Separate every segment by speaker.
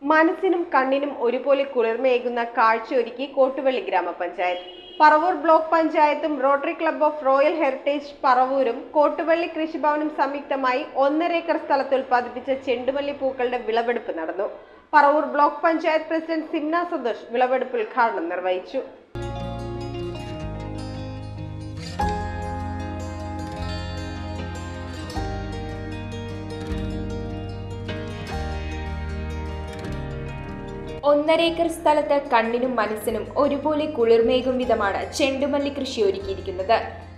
Speaker 1: മനസ്സിനും കണ്ണിനും ഒരുപോലെ കുളിർമയേകുന്ന കാഴ്ചയൊരുക്കി കോട്ടുവള്ളി ഗ്രാമപഞ്ചായത്ത് പറവൂർ ബ്ലോക്ക് പഞ്ചായത്തും Rotary Club of Royal Heritage പറവൂരും കോട്ടുവള്ളി കൃഷിഭവനും സംയുക്തമായി ഒന്നര ഏക്കർ സ്ഥലത്ത് ഉൽപ്പാദിപ്പിച്ച ചെണ്ടുമല്ലി പൂക്കളുടെ വിളവെടുപ്പ് നടന്നു പറവൂർ ബ്ലോക്ക് പഞ്ചായത്ത് പ്രസിഡന്റ് സിംന സന്തോഷ് വിളവെടുപ്പ് ഉദ്ഘാടനം നിർവഹിച്ചു
Speaker 2: ഒന്നരേക്കർ സ്ഥലത്ത് കണ്ണിനും മനസ്സിനും ഒരുപോലെ കുളിർമേകും വിധമാണ് ചെണ്ടുമല്ലി കൃഷി ഒരുക്കിയിരിക്കുന്നത്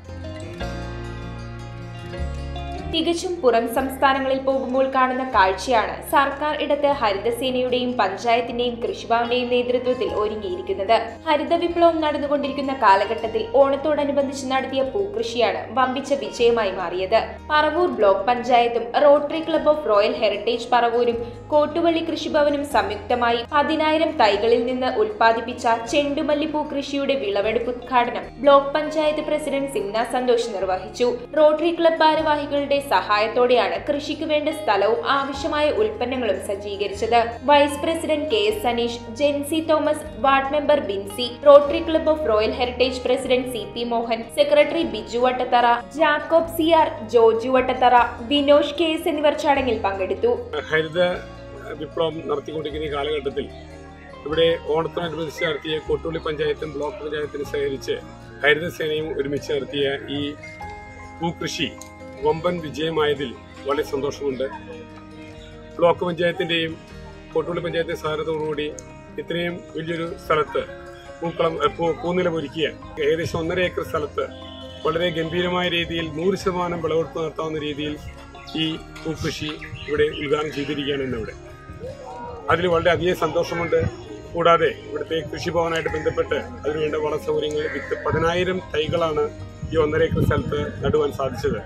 Speaker 2: തികച്ചും പുറം സംസ്ഥാനങ്ങളിൽ പോകുമ്പോൾ കാണുന്ന കാഴ്ചയാണ് സർക്കാർ ഇടത്ത് ഹരിതസേനയുടെയും പഞ്ചായത്തിന്റെയും കൃഷിഭവന്റെയും നേതൃത്വത്തിൽ ഒരുങ്ങിയിരിക്കുന്നത് ഹരിത വിപ്ലവം നടന്നുകൊണ്ടിരിക്കുന്ന കാലഘട്ടത്തിൽ ഓണത്തോടനുബന്ധിച്ച് നടത്തിയ പൂക്കൃഷിയാണ് വമ്പിച്ച വിജയമായി മാറിയത് പറവൂർ ബ്ലോക്ക് പഞ്ചായത്തും Rotary Club of Royal Heritage പറവൂരും കോട്ടുവള്ളി കൃഷിഭവനും സംയുക്തമായി പതിനായിരം തൈകളിൽ നിന്ന് ഉൽപ്പാദിപ്പിച്ച ചെണ്ടുമല്ലി പൂ കൃഷിയുടെ വിളവെടുപ്പ് ഉദ്ഘാടനം ബ്ലോക്ക് പഞ്ചായത്ത് പ്രസിഡന്റ് സിംന സന്തോഷ് നിർവഹിച്ചു റോട്ടറി ക്ലബ്ബ് ഭാരവാഹികളുടെ സഹായത്തോടെയാണ് കൃഷിക്ക് വേണ്ട സ്ഥലവും ആവശ്യമായ ഉൽപ്പന്നങ്ങളും സജ്ജീകരിച്ചത് vice president K S Saneesh Jency Thomas ward member Binsy Rotary Club of Royal Heritage president C P Mohan secretary Biju Vattathara Jacob C R Joju Vattathara Vinosh K S എന്നിവർ ചടങ്ങിൽ പങ്കെടുത്തു
Speaker 3: ഹരിത വിപ്ലവം നടത്തിക്കൊണ്ടിരിക്കുന്ന ഈ കാലഘട്ടത്തിൽ ഇവിടെ ഓണത്തിനനുബന്ധിച്ച് നടത്തിയ കൊട്ടുള്ളി പഞ്ചായത്തും ബ്ലോക്ക് പഞ്ചായത്തിനും സഹകരിച്ച് ഹരിതസേനയും ഒരുമിച്ച് നടത്തിയ ഈ പൂക്കൃഷി വമ്പൻ വിജയമായതിൽ വളരെ സന്തോഷമുണ്ട് ബ്ലോക്ക് പഞ്ചായത്തിന്റെയും കൊട്ടുള്ളി പഞ്ചായത്തിന്റെ സഹകരണത്തോടുകൂടി ഇത്രയും വലിയൊരു സ്ഥലത്ത് പൂക്കളം ഏ, പൂ പൂനിലമൊരുക്കിയ ഏകദേശം ഒന്നര ഏക്കർ സ്ഥലത്ത് വളരെ ഗംഭീരമായ രീതിയിൽ നൂറ് ശതമാനം വിളവെടുപ്പ് നടത്താവുന്ന രീതിയിൽ ഈ പൂക്കൃഷി ഇവിടെ ഉദ്ഘാടനം ചെയ്തിരിക്കുകയാണ് ഇന്നിവിടെ അതിൽ വളരെ അധികം സന്തോഷമുണ്ട് കൂടാതെ ഇവിടുത്തെ കൃഷിഭവനായിട്ട് ബന്ധപ്പെട്ട് അതിനുവേണ്ട വള സൗകര്യങ്ങൾ വിത്ത് പതിനായിരം തൈകളാണ് ഈ ഒന്നര ഏക്കർ സ്ഥലത്ത് നടുവാൻ സാധിച്ചത്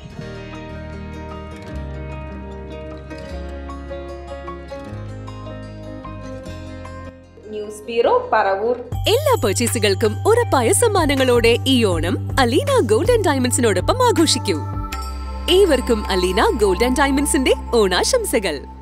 Speaker 2: ന്യൂസ് ബ്യൂറോ പറവൂർ
Speaker 4: എല്ലാ പർച്ചേസുകൾക്കും ഉറപ്പായ സമ്മാനങ്ങളോടെ ഈ ഓണം അലീന ഗോൾഡ് ആൻഡ് ഡയമണ്ട്സിനോടൊപ്പം ആഘോഷിക്കൂ ഏവർക്കും അലീന ഗോൾഡ് ആൻഡ് ഡയമണ്ട്സിന്റെ ഓണാശംസകൾ